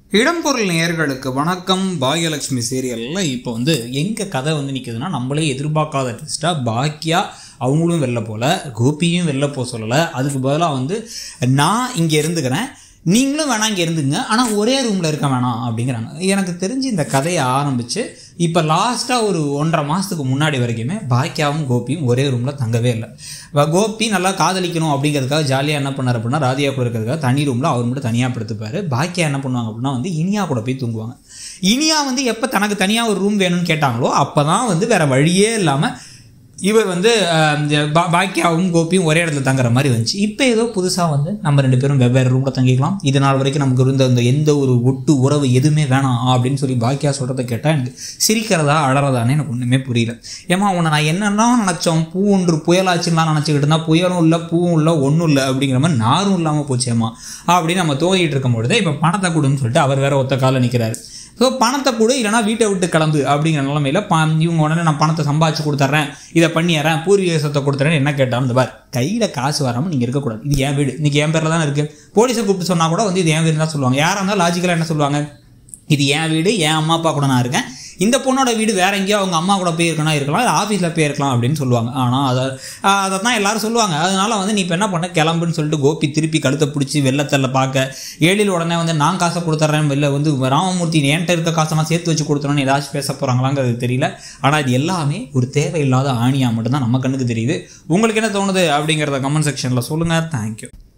இடம்பொருள் நேயர்களுக்கு வணக்கம் பாகியலட்சுமி சீரியலில் இப்போ வந்து எங்கே கதை வந்து நிற்குதுன்னா நம்மளே எதிர்பார்க்காத ட்விஸ்ட்டாக பாக்கியா அவங்களும் வெளில போகல கோபியும் வெளில போக சொல்லலை அதுக்கு பதிலாக வந்து நான் இங்கே இருந்துக்கிறேன் நீங்களும் வேணாம் இங்கே இருந்துங்க ஆனால் ஒரே ரூமில் இருக்க வேணாம் அப்படிங்கிறாங்க எனக்கு தெரிஞ்சு இந்த கதையை ஆரம்பித்து இப்போ லாஸ்ட்டாக ஒரு ஒன்றரை மாதத்துக்கு முன்னாடி வரைக்குமே பாக்கியாவும் கோபியும் ஒரே ரூமில் தங்கவே இல்லை இப்போ கோபி நல்லா காதலிக்கணும் அப்படிங்கிறதுக்காக ஜாலியாக என்ன பண்ணார் அப்படின்னா ராதியா கூட இருக்கிறதுக்காக தனி ரூமில் அவர் மட்டும் தனியாக படுத்துப்பார் பாக்கியா என்ன பண்ணுவாங்க அப்படின்னா வந்து இனியா கூட போய் தூங்குவாங்க இனியா வந்து எப்போ தனக்கு தனியாக ஒரு ரூம் வேணும்னு கேட்டாங்களோ அப்போ தான் வந்து வேறு வழியே இல்லாமல் இவர் வந்து அஹ், இந்த பா பாக்கியாவும் கோபியும் ஒரே இடத்துல தங்குற மாதிரி வந்துச்சு இப்போ ஏதோ புதுசாக வந்து நம்ம ரெண்டு பேரும் வெவ்வேறு ரூமில் தங்கிக்கலாம் இது நாள் வரைக்கும் நமக்கு இருந்த இந்த எந்த ஒரு ஒட்டு உறவு எதுவுமே வேணாம் அப்படின்னு சொல்லி பாக்கியா சொல்கிறத கேட்டால் எனக்கு சிரிக்கிறதா அழறதானே எனக்கு ஒன்றுமே புரியல ஏமா உன்னை நான் என்னெல்லாம் நினச்சோம் பூ ஒன்று புயலாச்சுலாம் நினச்சிக்கிட்டு இருந்தால் புயலும் இல்லை பூவும் இல்லை ஒன்றும் இல்லை அப்படிங்கிற மாதிரி நாரும் இல்லாமல் போச்சேம்மா அப்படின்னு நம்ம தோங்கிட்டு இருக்கும் பொழுது இப்போ பணத்தை கொடுன்னு சொல்லிட்டு அவர் வேற ஒத்த காலில் நிற்கிறாரு ஸோ பணத்தை கொடு இல்லைனா வீட்டை விட்டு கிளம்பு அப்படிங்கிற நிலமையில ப இவங்க உடனே நான் பணத்தை சம்பாதிச்சு கொடுத்துட்றேன் இதை பண்ணிடுறேன் பூர்வீக சொத்தை கொடுத்துறேன்னு என்ன கேட்டாலும் இந்த பார் கையில் காசு வராமல் நீங்கள் இருக்கக்கூடாது இது என் வீடு இன்னைக்கு என் பேரில் தானே இருக்குது போலீஸை கூப்பிட்டு சொன்னால் கூட வந்து இது என் வீடு தான் சொல்லுவாங்க யாராக இருந்தாலும் லாஜிக்கலாக என்ன சொல்லுவாங்க இது என் வீடு என் அம்மா அப்பா கூட நான் இருக்கேன் இந்த பொண்ணோட வீடு வேற எங்கேயோ அவங்க அம்மா கூட போயிருக்கணும் இருக்கலாம் இல்லை ஆஃபீஸில் போயிருக்கலாம் அப்படின்னு சொல்லுவாங்க ஆனால் அதை அதை தான் எல்லாரும் சொல்லுவாங்க அதனால வந்து நீ இப்போ என்ன பண்ண கிளம்புன்னு சொல்லிட்டு கோபி திருப்பி கழுத்தை பிடிச்சி வெள்ளத்தில் பார்க்க ஏழில் உடனே வந்து நான் காசை கொடுத்துட்றேன் இல்லை வந்து ராமமூர்த்தி என்கிட்ட இருக்க காசெல்லாம் சேர்த்து வச்சு கொடுத்துறோன்னு ஏதாச்சும் பேச போகிறாங்களாங்கிறது தெரியல ஆனால் இது எல்லாமே ஒரு தேவையில்லாத ஆணியாக மட்டும்தான் நம்ம கண்ணுக்கு தெரியுது உங்களுக்கு என்ன தோணுது அப்படிங்கிறத கமெண்ட் செக்ஷனில் சொல்லுங்கள் தேங்க்யூ